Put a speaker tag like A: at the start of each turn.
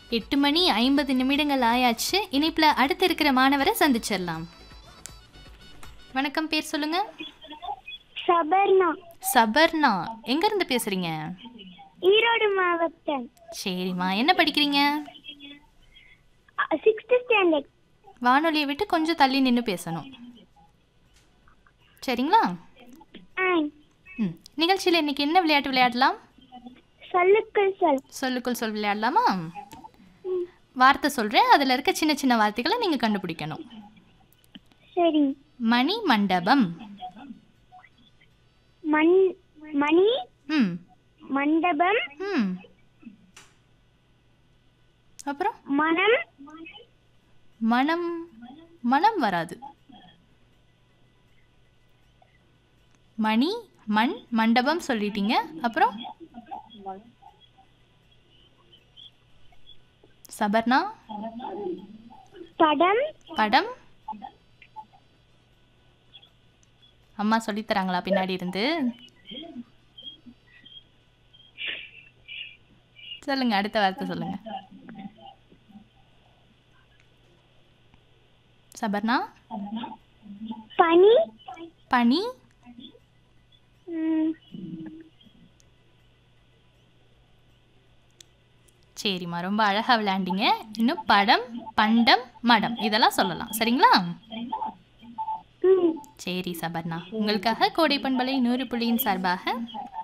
A: எட்டு மணி ஐம்பது நிமிடங்கள் ஆயாச்சு இணைப்புல அடுத்து இருக்கிற மாணவரை சந்திச்சிடலாம் வணக்கம் பேர் சொல்லுங்க
B: சபர்ணா
A: சபர்ணா எங்க இருந்து பேசுறீங்க
B: ஈரோடு மாவட்டம்
A: சரிம்மா என்ன படிக்கிறீங்க
B: சிக்ஸ்த் ஸ்டாண்டர்ட்
A: வானொலியை விட்டு கொஞ்சம் தள்ளி நின்று பேசணும் சரிங்களா ம் நிகழ்ச்சியில் இன்னைக்கு என்ன விளையாட்டு விளையாடலாம்
B: சொல்லுக்குள் சொல்
A: சொல்லுக்குள் சொல் விளையாடலாமா வார்த்தை சொல்கிறேன் அதில் இருக்க சின்ன சின்ன வார்த்தைகளை நீங்கள் கண்டுபிடிக்கணும்
B: சரி
A: மணி மண்டபம்
B: மண் மணி
A: ம்
B: மண்டபம்
A: ம் அப்புறம்
B: மனம்
A: மனம் மனம் வராது மணி மண் மண்டபம் சொல்லிட்டீங்க அப்புறம் சபர்ணா
B: படம்
A: படம் அம்மா சொல்லித் தராங்களா பின்னாடி இருந்து சொல்லுங்க அடுத்த வார்த்தை சொல்லுங்க சபர்ணா
B: பனி
A: பனி
B: ம்,
A: சரிம்மா ரொம்ப அழகா விளையாண்டீங்க இன்னும் படம் பண்டம் மடம் இதெல்லாம் சொல்லலாம் சரிங்களா
B: ம்.
A: சரி சபர்ணா உங்களுக்காக கோடை பண்பலை நூறு புள்ளியின் சார்பாக